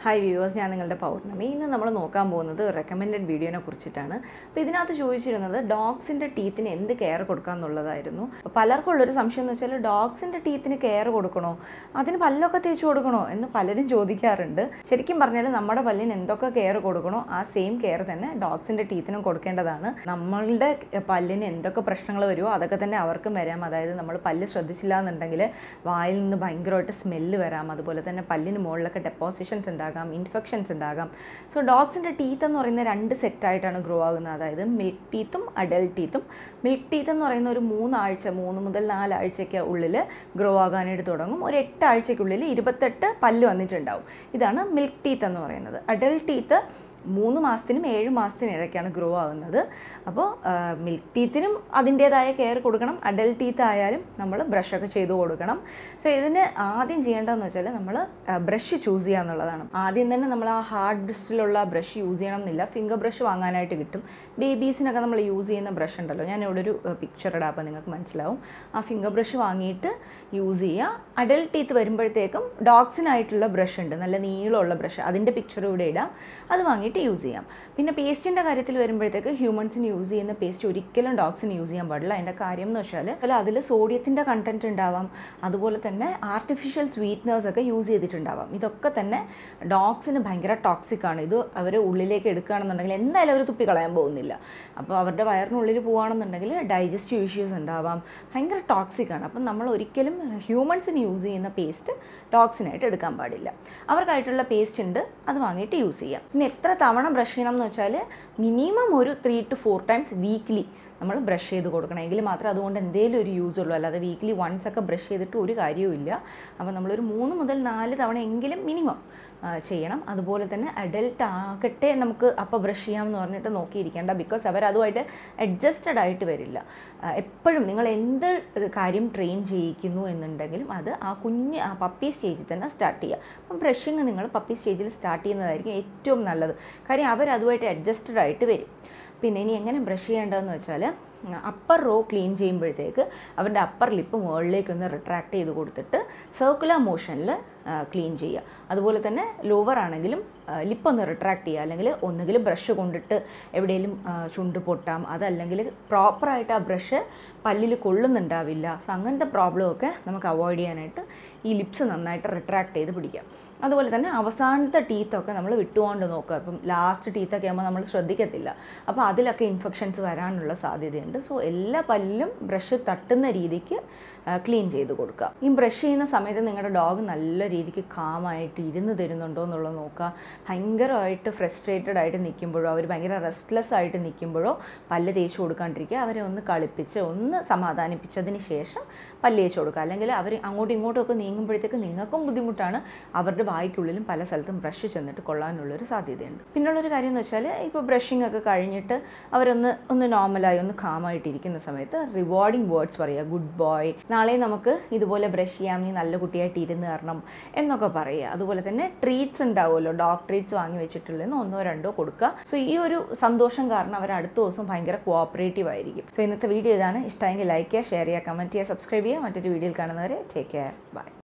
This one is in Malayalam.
ഹായ് വ്യൂവേഴ്സ് ഞാൻ നിങ്ങളുടെ പൗർണമി ഇന്ന് നമ്മൾ നോക്കാൻ പോകുന്നത് റെക്കമെൻഡഡ് വീഡിയോനെ കുറിച്ചിട്ടാണ് അപ്പോൾ ഇതിനകത്ത് ചോദിച്ചിരുന്നത് ഡോഗ്സിൻ്റെ ടീത്തിന് എന്ത് കെയർ കൊടുക്കുക എന്നുള്ളതായിരുന്നു അപ്പോൾ പലർക്കും ഉള്ളൊരു സംശയം എന്ന് വെച്ചാൽ ഡോഗ്സിൻ്റെ ടീത്തിന് കെയർ കൊടുക്കണോ അതിന് പല്ലൊക്കെ തേച്ച് കൊടുക്കണോ എന്ന് പലരും ചോദിക്കാറുണ്ട് ശരിക്കും പറഞ്ഞാൽ നമ്മുടെ പല്ലിന് എന്തൊക്കെ കെയർ കൊടുക്കണോ ആ സെയിം കെയർ തന്നെ ഡോഗ്സിൻ്റെ ടീത്തിനും കൊടുക്കേണ്ടതാണ് നമ്മളുടെ പല്ലിന് എന്തൊക്കെ പ്രശ്നങ്ങൾ വരുമോ അതൊക്കെ തന്നെ അവർക്കും വരാം അതായത് നമ്മൾ പല്ല് ശ്രദ്ധിച്ചില്ല എന്നുണ്ടെങ്കിൽ വായിൽ നിന്ന് ഭയങ്കരമായിട്ട് സ്മെല്ല് വരാം അതുപോലെ തന്നെ പല്ലിന് മുകളിലൊക്കെ ഡെപ്പോസിഷൻസ് ഉണ്ടാകാം ഇൻഫെക്ഷൻസ് ഉണ്ടാകാം സോ ഡോഗ്സിൻ്റെ ടീത്ത് എന്ന് പറയുന്ന രണ്ട് സെറ്റായിട്ടാണ് ഗ്രോ ആകുന്നത് അതായത് മിൽക്ക് ടീത്തും അഡൽട്ട് ടീത്തും മിൽക്ക് ടീത്ത് എന്ന് പറയുന്ന ഒരു മൂന്നാഴ്ച മൂന്ന് മുതൽ നാലാഴ്ചയ്ക്ക് ഉള്ളിൽ ഗ്രോ ആകാനായിട്ട് തുടങ്ങും ഒരു എട്ടാഴ്ചയ്ക്കുള്ളിൽ ഇരുപത്തെട്ട് പല്ല് വന്നിട്ടുണ്ടാവും ഇതാണ് മിൽക്ക് ടീത്ത് എന്ന് പറയുന്നത് അഡൽട്ട് ടീത്ത് മൂന്ന് മാസത്തിനും ഏഴ് മാസത്തിനും ഇടയ്ക്കാണ് ഗ്രോ ആകുന്നത് അപ്പോൾ മിൽക്ക് ടീത്തിനും അതിൻ്റേതായ കെയർ കൊടുക്കണം അഡൽട്ട് ടീത്ത് ആയാലും നമ്മൾ ബ്രഷൊക്കെ ചെയ്ത് കൊടുക്കണം സോ ഇതിന് ആദ്യം ചെയ്യേണ്ടതെന്ന് വെച്ചാൽ നമ്മൾ ബ്രഷ് ചൂസ് ചെയ്യുക എന്നുള്ളതാണ് ആദ്യം തന്നെ നമ്മൾ ആ ഹാർഡ് ബ്രഷിലുള്ള ബ്രഷ് യൂസ് ചെയ്യണം എന്നില്ല ഫിംഗർ ബ്രഷ് വാങ്ങാനായിട്ട് കിട്ടും ബേബീസിനൊക്കെ നമ്മൾ യൂസ് ചെയ്യുന്ന ബ്രഷ് ഉണ്ടല്ലോ ഞാൻ ഇവിടെ ഒരു പിക്ചർ ഇടാം അപ്പോൾ നിങ്ങൾക്ക് മനസ്സിലാവും ആ ഫിംഗർ ബ്രഷ് വാങ്ങിയിട്ട് യൂസ് ചെയ്യുക അഡൽട്ട് ടീത്ത് വരുമ്പോഴത്തേക്കും ഡോഗ്സിനായിട്ടുള്ള ബ്രഷ് ഉണ്ട് നല്ല നീളമുള്ള ബ്രഷ് അതിൻ്റെ പിക്ചർ ഇവിടെ ഇടാം അത് വാങ്ങിയിട്ട് യൂസ് ചെയ്യാം പിന്നെ പേസ്റ്റിൻ്റെ കാര്യത്തിൽ വരുമ്പോഴത്തേക്ക് ഹ്യൂമൻസിന് യൂസ് ചെയ്യുന്ന പേസ്റ്റ് ഒരിക്കലും ഡോഗ്സിന് യൂസ് ചെയ്യാൻ പാടില്ല അതിൻ്റെ കാര്യം എന്ന് വെച്ചാൽ അല്ല അതിൽ സോഡിയത്തിൻ്റെ കണ്ടൻറ്റ് ഉണ്ടാവാം അതുപോലെ തന്നെ ആർട്ടിഫിഷ്യൽ സ്വീറ്റ്നേഴ്സ് ഒക്കെ യൂസ് ചെയ്തിട്ടുണ്ടാവാം ഇതൊക്കെ തന്നെ ഡോഗ്സിന് ഭയങ്കര ടോക്സിക് ആണ് ഇത് അവർ ഉള്ളിലേക്ക് എടുക്കുകയാണെന്നുണ്ടെങ്കിൽ എന്തായാലും അവർ തുപ്പി കളയാൻ പോകുന്നില്ല അപ്പോൾ അവരുടെ വയറിനുള്ളിൽ പോവുകയാണെന്നുണ്ടെങ്കിൽ ഡൈജസ്റ്റീവ് ഇഷ്യൂസ് ഉണ്ടാവാം ഭയങ്കര ടോക്സിക് ആണ് അപ്പം നമ്മൾ ഒരിക്കലും ഹ്യൂമൻസിന് യൂസ് ചെയ്യുന്ന പേസ്റ്റ് ഡോഗ്സിനായിട്ട് എടുക്കാൻ പാടില്ല അവർക്കായിട്ടുള്ള പേസ്റ്റ് ഉണ്ട് അത് വാങ്ങിയിട്ട് യൂസ് ചെയ്യാം പിന്നെ എത്ര തവണ ബ്രഷ് ചെയ്യണം എന്ന് വെച്ചാൽ മിനിമം ഒരു three to four times weekly നമ്മൾ ബ്രഷ് ചെയ്ത് കൊടുക്കണം എങ്കിൽ മാത്രമേ അതുകൊണ്ട് എന്തെങ്കിലും ഒരു യൂസ് ഉള്ളൂ അല്ലാതെ വീക്ക്ലി വൺസ് ഒക്കെ ബ്രഷ് ചെയ്തിട്ട് ഒരു കാര്യവുമില്ല അപ്പോൾ നമ്മളൊരു മൂന്ന് മുതൽ നാല് തവണ എങ്കിലും മിനിമം ചെയ്യണം അതുപോലെ തന്നെ അഡൽട്ട് ആകട്ടെ നമുക്ക് അപ്പോൾ ബ്രഷ് ചെയ്യാമെന്ന് പറഞ്ഞിട്ട് നോക്കിയിരിക്കേണ്ട ബിക്കോസ് അവർ അതുമായിട്ട് അഡ്ജസ്റ്റഡ് ആയിട്ട് വരില്ല എപ്പോഴും നിങ്ങൾ എന്ത് കാര്യം ട്രെയിൻ ചെയ്യിക്കുന്നു എന്നുണ്ടെങ്കിലും അത് ആ കുഞ്ഞ് ആ പപ്പി സ്റ്റേജിൽ തന്നെ സ്റ്റാർട്ട് ചെയ്യുക അപ്പം ബ്രഷിങ് നിങ്ങൾ പപ്പി സ്റ്റേജിൽ സ്റ്റാർട്ട് ചെയ്യുന്നതായിരിക്കും ഏറ്റവും നല്ലത് കാര്യം അവർ അതുമായിട്ട് അഡ്ജസ്റ്റഡ് ആയിട്ട് വരും പിന്നെ ഇനി എങ്ങനെ ബ്രഷ് ചെയ്യേണ്ടതെന്ന് വെച്ചാൽ അപ്പർ റോ ക്ലീൻ ചെയ്യുമ്പോഴത്തേക്ക് അവരുടെ അപ്പർ ലിപ്പ് മുകളിലേക്ക് ഒന്ന് റിട്രാക്ട് ചെയ്ത് കൊടുത്തിട്ട് സർക്കുലർ മോഷനിൽ ക്ലീൻ ചെയ്യുക അതുപോലെ തന്നെ ലോവർ ആണെങ്കിലും ലിപ്പ് ഒന്ന് റിട്രാക്ട് ചെയ്യുക അല്ലെങ്കിൽ ഒന്നുകിൽ ബ്രഷ് കൊണ്ടിട്ട് എവിടെയെങ്കിലും ചുണ്ട് പൊട്ടാം അതല്ലെങ്കിൽ പ്രോപ്പറായിട്ട് ആ ബ്രഷ് പല്ലിൽ കൊള്ളുന്നുണ്ടാവില്ല സോ അങ്ങനത്തെ പ്രോബ്ലമൊക്കെ നമുക്ക് അവോയ്ഡ് ചെയ്യാനായിട്ട് ഈ ലിപ്സ് നന്നായിട്ട് റിട്രാക്ട് ചെയ്ത് പിടിക്കാം അതുപോലെ തന്നെ അവസാനത്തെ ടീത്തൊക്കെ നമ്മൾ വിട്ടുകൊണ്ട് നോക്കുക ഇപ്പം ലാസ്റ്റ് ടീത്തൊക്കെ ആകുമ്പോൾ നമ്മൾ ശ്രദ്ധിക്കത്തില്ല അപ്പോൾ അതിലൊക്കെ ഇൻഫെക്ഷൻസ് വരാനുള്ള സാധ്യതയുണ്ട് സോ എല്ലാ പല്ലിലും ബ്രഷ് തട്ടുന്ന രീതിക്ക് ക്ലീൻ ചെയ്ത് കൊടുക്കുക ഈ ബ്രഷ് ചെയ്യുന്ന സമയത്ത് നിങ്ങളുടെ ഡോഗ് നല്ല രീതിക്ക് കാമായിട്ട് ഇരുന്ന് തരുന്നുണ്ടോ എന്നുള്ളത് നോക്കുക ഭയങ്കരമായിട്ട് ഫ്രസ്ട്രേറ്റഡ് ആയിട്ട് നിൽക്കുമ്പോഴോ അവർ ഭയങ്കര റെസ്റ്റ്ലെസ് ആയിട്ട് നിൽക്കുമ്പോഴോ പല്ല് തേച്ച് കൊടുക്കാണ്ടിരിക്കുക അവരെ ഒന്ന് കളിപ്പിച്ച് ഒന്ന് സമാധാനിപ്പിച്ചതിന് ശേഷം പല്ല് തേച്ച് കൊടുക്കുക അല്ലെങ്കിൽ അവർ അങ്ങോട്ടും ഇങ്ങോട്ടും ഒക്കെ നീങ്ങുമ്പോഴത്തേക്ക് നിങ്ങൾക്കും ബുദ്ധിമുട്ടാണ് അവരുടെ വായ്ക്കുള്ളിലും പല സ്ഥലത്തും ബ്രഷ് ചെന്നിട്ട് കൊള്ളാനുള്ളൊരു സാധ്യതയുണ്ട് പിന്നുള്ളൊരു കാര്യം എന്ന് വെച്ചാൽ ഇപ്പോൾ ബ്രഷിംഗ് ഒക്കെ കഴിഞ്ഞിട്ട് അവരൊന്ന് ഒന്ന് നോർമലായി ഒന്ന് കാമായിട്ടിരിക്കുന്ന സമയത്ത് റിവാർഡിങ് വേർഡ്സ് പറയുക ഗുഡ് ബോയ് നാളെ നമുക്ക് ഇതുപോലെ ബ്രഷ് ചെയ്യാം നീ നല്ല കുട്ടിയായിട്ട് ഇരുന്ന് തരണം എന്നൊക്കെ പറയുക അതുപോലെ തന്നെ ട്രീറ്റ്സ് ഉണ്ടാവുമല്ലോ ഡോഗ് ട്രീറ്റ്സ് വാങ്ങി വെച്ചിട്ടുള്ളതെന്ന് ഒന്നോ രണ്ടോ കൊടുക്കുക സോ ഈ ഒരു സന്തോഷം കാരണം അവർ അടുത്ത ദിവസം ഭയങ്കര കോഓപ്പറേറ്റീവ് ആയിരിക്കും സോ ഇന്നത്തെ വീഡിയോ ഇതാണ് ഇഷ്ടമെങ്കിൽ ലൈക്ക് ചെയ്യുക ഷെയർ ചെയ്യുക കമൻറ്റ് ചെയ്യുക സബ്സ്ക്രൈബ് ചെയ്യുക മറ്റൊരു വീഡിയോയിൽ കാണുന്നവരെ ടേക്ക് കെയർ ബൈ